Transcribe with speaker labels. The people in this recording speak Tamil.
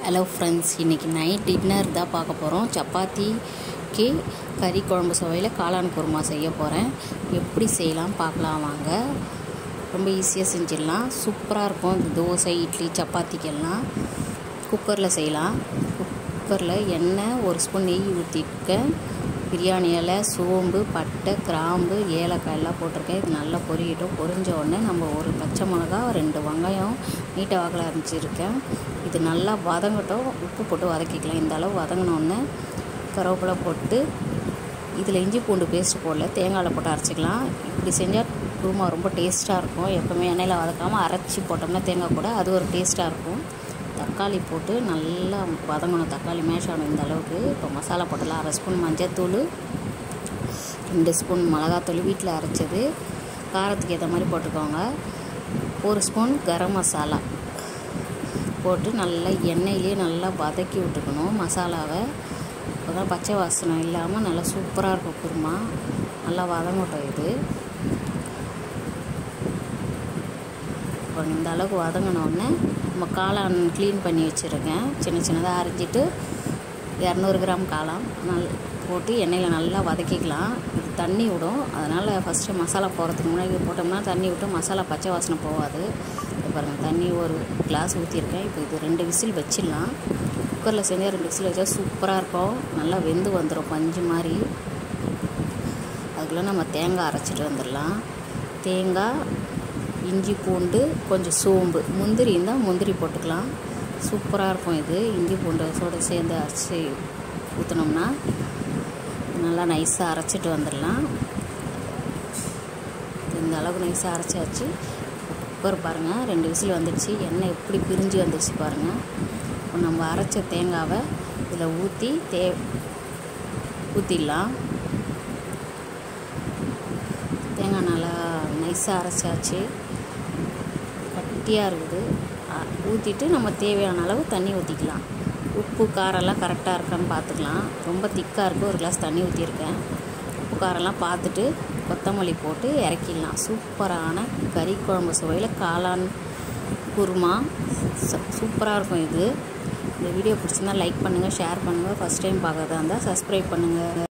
Speaker 1: ஹலோ ஃப்ரெண்ட்ஸ் இன்றைக்கி நைட் டின்னர் தான் பார்க்க போகிறோம் சப்பாத்திக்கு கறி குழம்பு சுவையில் காளான் குருமா செய்ய போகிறேன் எப்படி செய்யலாம் பார்க்கலாம் வாங்க ரொம்ப ஈஸியாக செஞ்சிடலாம் சூப்பராக இருக்கும் இந்த தோசை இட்லி சப்பாத்திக்கெல்லாம் குக்கரில் செய்யலாம் குக்கரில் எண்ணெய் ஒரு ஸ்பூன் நெய் ஊற்றிருக்கேன் பிரியாணி இலை சோம்பு பட்டை கிராம்பு ஏலக்காய் எல்லாம் போட்டிருக்கேன் இது நல்லா பொரியட்டும் பொரிஞ்ச உடனே நம்ம ஒரு பச்சை மிளகா ரெண்டு வெங்காயம் நீட்டை வாக்கில் அரைச்சிருக்கேன் இது நல்லா வதங்கட்டும் உப்பு போட்டு வதக்கிக்கலாம் இந்த அளவு வதங்கினோடனே கருவேப்பிலை போட்டு இதில் இஞ்சி பூண்டு பேஸ்ட் போடல தேங்காயில் போட்டு அரைச்சிக்கலாம் இப்படி செஞ்சால் குருமா ரொம்ப டேஸ்ட்டாக இருக்கும் எப்போவுமே எண்ணெயில் வதக்காமல் அரைச்சி போட்டோம்னா தேங்காய் கூட அது ஒரு டேஸ்ட்டாக இருக்கும் தக்காளி போட்டு நல்லா வதங்கணும் தக்காளி மேஷ் ஆகணும் இந்த அளவுக்கு இப்போ மசாலா போட்டலாம் அரை ஸ்பூன் மஞ்சத்தூள் ரெண்டு ஸ்பூன் மிளகாத்தூள் வீட்டில் அரைச்சது காரத்துக்கு ஏற்ற மாதிரி போட்டுக்கோங்க ஒரு ஸ்பூன் கரம் மசாலா போட்டு நல்லா எண்ணெயிலே நல்லா வதக்கி விட்டுக்கணும் மசாலாவை அப்போ தான் பச்சை வாசனை இல்லாமல் நல்லா சூப்பராக இருக்கும் குருமா நல்லா வதங்கட்டும் இது இப்போ இந்த அளவுக்கு வதங்கினோடனே நம்ம காளான் க்ளீன் பண்ணி வச்சுருக்கேன் சின்ன சின்னதாக அரைஞ்சிட்டு இரநூறு கிராம் காளான் நல் போட்டு எண்ணெயில் நல்லா வதக்கிக்கலாம் இது தண்ணி விடும் அதனால் ஃபஸ்ட்டு மசாலா போடுறதுக்கு முன்னாடி போட்டோம்னா தண்ணி விட்டு மசாலா பச்சை வாசனை போகாது இப்போ பாருங்கள் தண்ணி ஒரு கிளாஸ் ஊற்றிருக்கேன் இப்போ இது ரெண்டு விசில் வச்சிடலாம் குக்கரில் செஞ்சால் ரெண்டு விசில் வச்சா சூப்பராக இருக்கும் நல்லா வெந்து வந்துடும் பஞ்சு மாதிரி அதுக்குள்ளே நம்ம தேங்காய் அரைச்சிட்டு வந்துடலாம் தேங்காய் இஞ்சி பூண்டு கொஞ்சம் சோம்பு முந்திரி இருந்தால் முந்திரி போட்டுக்கலாம் சூப்பராக இருக்கும் இது இஞ்சி பூண்டு சோட சேர்ந்து அரைச்சி ஊற்றினோம்னா நல்லா நைஸாக அரைச்சிட்டு வந்துடலாம் இந்த அளவுக்கு நைஸாக அரைச்சாச்சு குக்கர் பாருங்கள் ரெண்டு விசில் வந்துடுச்சு எண்ணெய் எப்படி பிரிஞ்சு வந்துடுச்சு பாருங்கள் இப்போ நம்ம அரைச்ச தேங்காவை இதில் ஊற்றி தே ஊற்றிடலாம் தேங்காய் நல்லா நைஸாக அரைச்சாச்சு கட்டியாக இருக்குது ஊற்றிட்டு நம்ம தேவையான அளவு தண்ணி ஊற்றிக்கலாம் உப்பு காரெல்லாம் கரெக்டாக இருக்கான்னு பார்த்துக்கலாம் ரொம்ப திக்காக இருக்குது ஒரு கிளாஸ் தண்ணி ஊற்றிருக்கேன் உப்பு காரெல்லாம் பார்த்துட்டு கொத்தமல்லி போட்டு இறக்கிடலாம் சூப்பரான கறி குழம்பு சுவையில் காளான் குருமா சூப்பராக இருக்கும் இது இந்த வீடியோ பிடிச்சிருந்தா லைக் பண்ணுங்கள் ஷேர் பண்ணுங்கள் ஃபஸ்ட் டைம் பார்க்குறதா இருந்தால் சப்ஸ்கிரைப் பண்ணுங்கள்